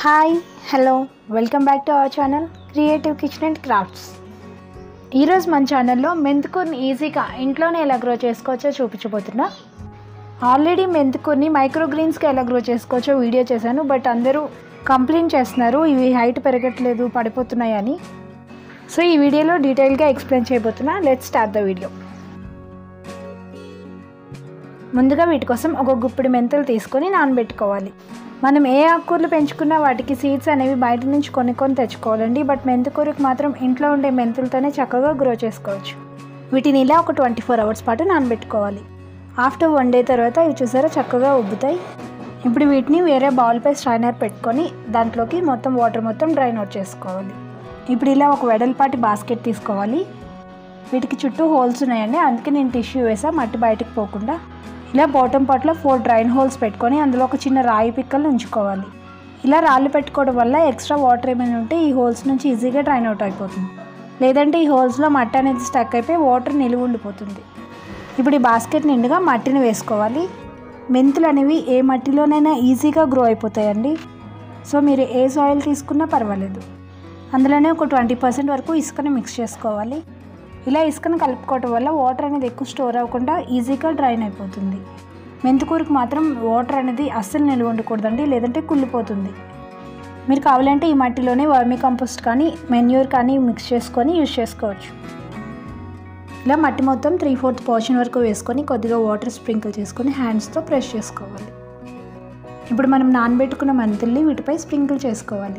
hi hello welcome back to our channel creative kitchen and crafts ఈరోజు మన ఛానల్లో మెంతుకూరని ఈజీగా ఇంట్లోనే ఎలా గ్రో చేసుకోవచ్చో చూపించబోతున్నా ఆల్రెడీ మెంతుకూరని మైక్రో గ్రీన్స్కి ఎలా గ్రో చేసుకోవచ్చో వీడియో చేశాను బట్ అందరూ కంప్లైంట్ చేస్తున్నారు ఇవి హైట్ పెరగట్లేదు పడిపోతున్నాయి అని సో ఈ వీడియోలో డీటెయిల్గా ఎక్స్ప్లెయిన్ చేయబోతున్నా లెట్ స్టార్ట్ ద వీడియో ముందుగా వీటి కోసం ఒక గుప్పిడి మెంతులు తీసుకొని నానబెట్టుకోవాలి మనం ఏ ఆకుకూరలు పెంచుకున్నా వాటికి సీడ్స్ అనేవి బయట నుంచి కొనుక్కొని తెచ్చుకోవాలండి బట్ మెంతుకూరకు మాత్రం ఇంట్లో ఉండే మెంతులతోనే చక్కగా గ్రో చేసుకోవచ్చు వీటిని ఇలా ఒక ట్వంటీ ఫోర్ అవర్స్ పాటు నానబెట్టుకోవాలి ఆఫ్టర్ వన్ డే తర్వాత ఇవి చూసారా చక్కగా ఉబ్బుతాయి ఇప్పుడు వీటిని వేరే బౌల్పై స్ట్రైనర్ పెట్టుకొని దాంట్లోకి మొత్తం వాటర్ మొత్తం డ్రైన్ అవుట్ చేసుకోవాలి ఇప్పుడు ఇలా ఒక వెడల్పాటి బాస్కెట్ తీసుకోవాలి వీటికి చుట్టూ హోల్స్ ఉన్నాయండి అందుకే నేను టిష్యూ వేసా మట్టి బయటకు పోకుండా ఇలా బాటమ్ పాట్లో ఫోర్ డ్రైన్ హోల్స్ పెట్టుకొని అందులో ఒక చిన్న రాయి పిక్కలు ఉంచుకోవాలి ఇలా రాళ్ళు పెట్టుకోవడం వల్ల ఎక్స్ట్రా వాటర్ ఏమైనా ఉంటే ఈ హోల్స్ నుంచి ఈజీగా డ్రైన్ అవుట్ అయిపోతుంది లేదంటే ఈ హోల్స్లో మట్టి అనేది స్టక్ అయిపోయి వాటర్ నిలువ ఉండిపోతుంది ఇప్పుడు ఈ బాస్కెట్ నిండుగా మట్టిని వేసుకోవాలి మెంతులు అనేవి ఏ మట్టిలోనైనా ఈజీగా గ్రో అయిపోతాయండి సో మీరు ఏ సాయిల్ తీసుకున్నా పర్వాలేదు అందులోనే ఒక ట్వంటీ పర్సెంట్ వరకు ఇసుకని మిక్స్ చేసుకోవాలి ఇలా ఇసుకను కలుపుకోవటం వల్ల వాటర్ అనేది ఎక్కువ స్టోర్ అవ్వకుండా ఈజీగా డ్రైన్ అయిపోతుంది మెంతికూరకు మాత్రం వాటర్ అనేది అస్సలు నిల్వ ఉండకూడదండి లేదంటే కుళ్ళిపోతుంది మీరు కావాలంటే ఈ మట్టిలోనే వర్మీ కంపోస్ట్ కానీ మెన్యూర్ కానీ మిక్స్ చేసుకొని యూజ్ చేసుకోవచ్చు ఇలా మట్టి మొత్తం త్రీ ఫోర్త్ పోర్షన్ వరకు వేసుకొని కొద్దిగా వాటర్ స్ప్రింకిల్ చేసుకొని హ్యాండ్స్తో ప్రెస్ చేసుకోవాలి ఇప్పుడు మనం నానబెట్టుకున్న మెంతుల్ని వీటిపై స్ప్రింకిల్ చేసుకోవాలి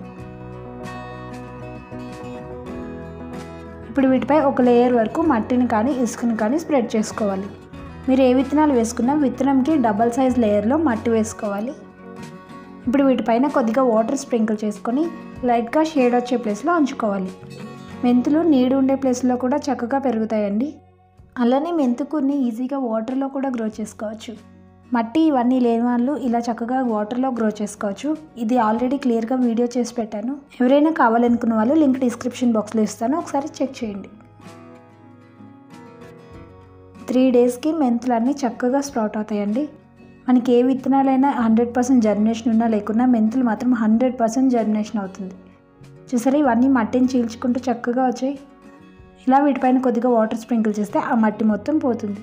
ఇప్పుడు వీటిపై ఒక లేయర్ వరకు మట్టిని కానీ ఇసుకని కానీ స్ప్రెడ్ చేసుకోవాలి మీరు ఏ విత్తనాలు వేసుకున్నా విత్తనంకి డబల్ సైజ్ లేయర్లో మట్టి వేసుకోవాలి ఇప్పుడు వీటిపైన కొద్దిగా వాటర్ స్ప్రింకిల్ చేసుకొని లైట్గా షేడ్ వచ్చే ప్లేస్లో ఉంచుకోవాలి మెంతులు నీడు ఉండే ప్లేస్లో కూడా చక్కగా పెరుగుతాయండి అలానే మెంతుకూరిని ఈజీగా వాటర్లో కూడా గ్రో చేసుకోవచ్చు మట్టి ఇవన్నీ లేని వాళ్ళు ఇలా చక్కగా వాటర్లో గ్రో చేసుకోవచ్చు ఇది ఆల్రెడీ క్లియర్గా వీడియో చేసి పెట్టాను ఎవరైనా కావాలనుకున్న వాళ్ళు లింక్ డిస్క్రిప్షన్ బాక్స్లో ఇస్తాను ఒకసారి చెక్ చేయండి త్రీ డేస్కి మెంతులన్నీ చక్కగా స్ప్రౌట్ అవుతాయండి మనకి ఏ విత్తనాలైనా హండ్రెడ్ పర్సెంట్ జర్మినేషన్ ఉన్నా లేకున్నా మెంతులు మాత్రం హండ్రెడ్ పర్సెంట్ జర్మినేషన్ అవుతుంది చూసారా ఇవన్నీ మట్టిని చీల్చుకుంటూ చక్కగా వచ్చాయి ఇలా వీటిపైన కొద్దిగా వాటర్ స్ప్రింకిల్ చేస్తే ఆ మట్టి మొత్తం పోతుంది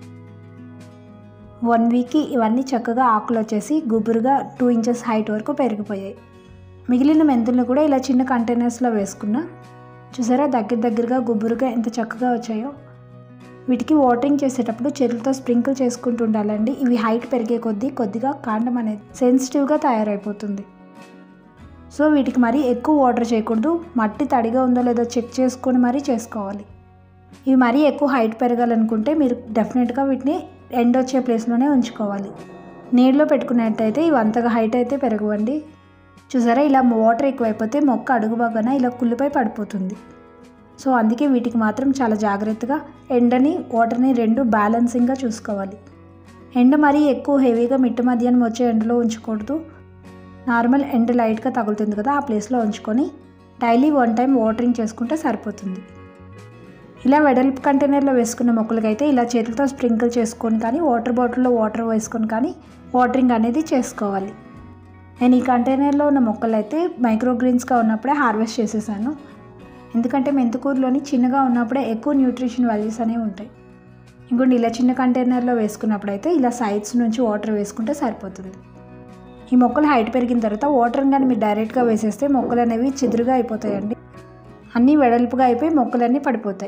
వన్ వీక్కి ఇవన్నీ చక్కగా ఆకులు వచ్చేసి గుబురుగా టూ ఇంచెస్ హైట్ వరకు పెరిగిపోయాయి మిగిలిన మెంతులను కూడా ఇలా చిన్న కంటైనర్స్లో వేసుకున్నా చూసారా దగ్గర దగ్గరగా గుబురుగా ఎంత చక్కగా వచ్చాయో వీటికి వాటరింగ్ చేసేటప్పుడు చెరులతో స్ప్రింకిల్ చేసుకుంటూ ఉండాలండి ఇవి హైట్ పెరిగే కొద్దీ కొద్దిగా కాండం అనేది సెన్సిటివ్గా తయారైపోతుంది సో వీటికి మరీ ఎక్కువ వాటర్ చేయకూడదు మట్టి తడిగా ఉందో లేదో చెక్ చేసుకొని మరీ చేసుకోవాలి ఇవి మరీ ఎక్కువ హైట్ పెరగాలనుకుంటే మీరు డెఫినెట్గా వీటిని ఎండ్ వచ్చే ప్లేస్లోనే ఉంచుకోవాలి నీళ్ళలో పెట్టుకున్నట్టయితే ఇవి అంతగా హైట్ అయితే పెరగవండి చూసారా ఇలా వాటర్ ఎక్కువైపోతే మొక్క అడుగు భాగాన ఇలా కుళ్ళిపై పడిపోతుంది సో అందుకే వీటికి మాత్రం చాలా జాగ్రత్తగా ఎండని వాటర్ని రెండు బ్యాలెన్సింగ్గా చూసుకోవాలి ఎండ మరీ ఎక్కువ హెవీగా మిట్ట మధ్యాహ్నం వచ్చే ఎండలో ఉంచకూడదు నార్మల్ ఎండ లైట్గా తగులుతుంది కదా ఆ ప్లేస్లో ఉంచుకొని డైలీ వన్ టైం వాటరింగ్ చేసుకుంటే సరిపోతుంది ఇలా వెడల్పు కంటైనర్లో వేసుకున్న మొక్కలకైతే ఇలా చేతులతో స్ప్రింకిల్ చేసుకొని కానీ వాటర్ బాటిల్లో వాటర్ వేసుకొని కానీ వాటరింగ్ అనేది చేసుకోవాలి నేను ఈ కంటైనర్లో ఉన్న మొక్కలు అయితే మైక్రోగ్రీన్స్గా ఉన్నప్పుడే హార్వెస్ట్ చేసేసాను ఎందుకంటే మెంతుకూరులోని చిన్నగా ఉన్నప్పుడే ఎక్కువ న్యూట్రిషన్ వాల్యూస్ అనేవి ఉంటాయి ఇంకోటి ఇలా చిన్న కంటైనర్లో వేసుకున్నప్పుడు అయితే ఇలా సైడ్స్ నుంచి వాటర్ వేసుకుంటే సరిపోతుంది ఈ మొక్కలు హైట్ పెరిగిన తర్వాత వాటర్ కానీ మీరు డైరెక్ట్గా వేసేస్తే మొక్కలు అనేవి చిదురుగా అయిపోతాయండి అన్నీ వెడల్పుగా అయిపోయి మొక్కలన్నీ పడిపోతాయి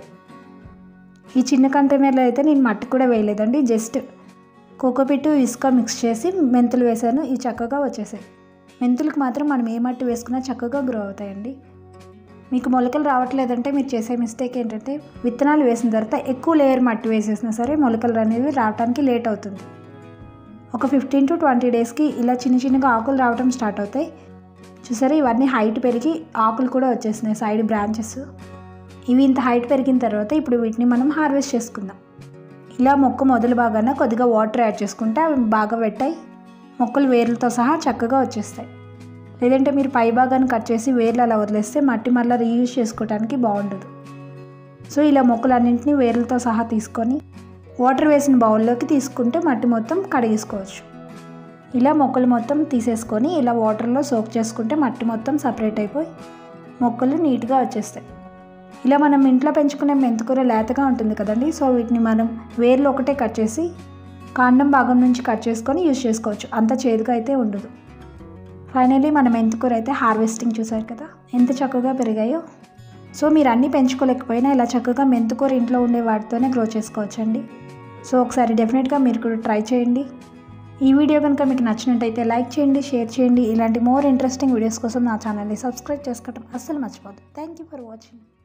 ఈ చిన్న కంటైనర్లో అయితే నేను మట్టి కూడా వేయలేదండి జస్ట్ కోకోపిట్టు ఇసుక మిక్స్ చేసి మెంతులు వేసాను ఇవి చక్కగా వచ్చేసాయి మెంతులకు మాత్రం మనం ఏ మట్టి వేసుకున్నా చక్కగా గ్రో అవుతాయండి మీకు మొలకలు రావట్లేదంటే మీరు చేసే మిస్టేక్ ఏంటంటే విత్తనాలు వేసిన తర్వాత ఎక్కువ లేయర్ మట్టి వేసేసినా సరే మొలకలు అనేవి రావడానికి లేట్ అవుతుంది ఒక ఫిఫ్టీన్ టు ట్వంటీ డేస్కి ఇలా చిన్న చిన్నగా ఆకులు రావడం స్టార్ట్ అవుతాయి చూసారా ఇవన్నీ హైట్ పెరిగి ఆకులు కూడా వచ్చేసినాయి సైడ్ బ్రాంచెస్ ఇవి ఇంత హైట్ పెరిగిన తర్వాత ఇప్పుడు వీటిని మనం హార్వెస్ట్ చేసుకుందాం ఇలా మొక్క మొదలు భాగాన కొద్దిగా వాటర్ యాడ్ చేసుకుంటే అవి బాగా పెట్టాయి మొక్కలు వేర్లతో సహా చక్కగా వచ్చేస్తాయి లేదంటే మీరు పై భాగాన్ని కట్ చేసి వేర్లు అలా వదిలేస్తే మట్టి మళ్ళీ రీయూజ్ చేసుకోవడానికి బాగుండదు సో ఇలా మొక్కలన్నింటినీ వేర్లతో సహా తీసుకొని వాటర్ వేసిన బౌల్లోకి తీసుకుంటే మట్టి మొత్తం కడిగేసుకోవచ్చు ఇలా మొక్కలు మొత్తం తీసేసుకొని ఇలా వాటర్లో సోక్ చేసుకుంటే మట్టి మొత్తం సపరేట్ అయిపోయి మొక్కలు నీట్గా వచ్చేస్తాయి ఇలా మనం ఇంట్లో పెంచుకునే మెంతికూర లేతగా ఉంటుంది కదండి సో వీటిని మనం వేర్లు ఒకటే కట్ చేసి కాండం భాగం నుంచి కట్ చేసుకొని యూజ్ చేసుకోవచ్చు అంత చేదుగా అయితే ఉండదు ఫైనలీ మన మెంతికూర అయితే హార్వెస్టింగ్ చూసారు కదా ఎంత చక్కగా పెరిగాయో సో మీరు అన్నీ పెంచుకోలేకపోయినా ఇలా చక్కగా మెంతికూర ఇంట్లో ఉండే వాటితోనే గ్రో చేసుకోవచ్చండి సో ఒకసారి డెఫినెట్గా మీరు కూడా ట్రై చేయండి ఈ వీడియో కనుక మీకు నచ్చినట్టయితే లైక్ చేయండి షేర్ చేయండి ఇలాంటి మోర్ ఇంట్రెస్టింగ్ వీడియోస్ కోసం నా ఛానల్ని సబ్స్క్రైబ్ చేసుకోవడం అస్సలు మర్చిపోద్దు థ్యాంక్ యూ ఫర్ వాచింగ్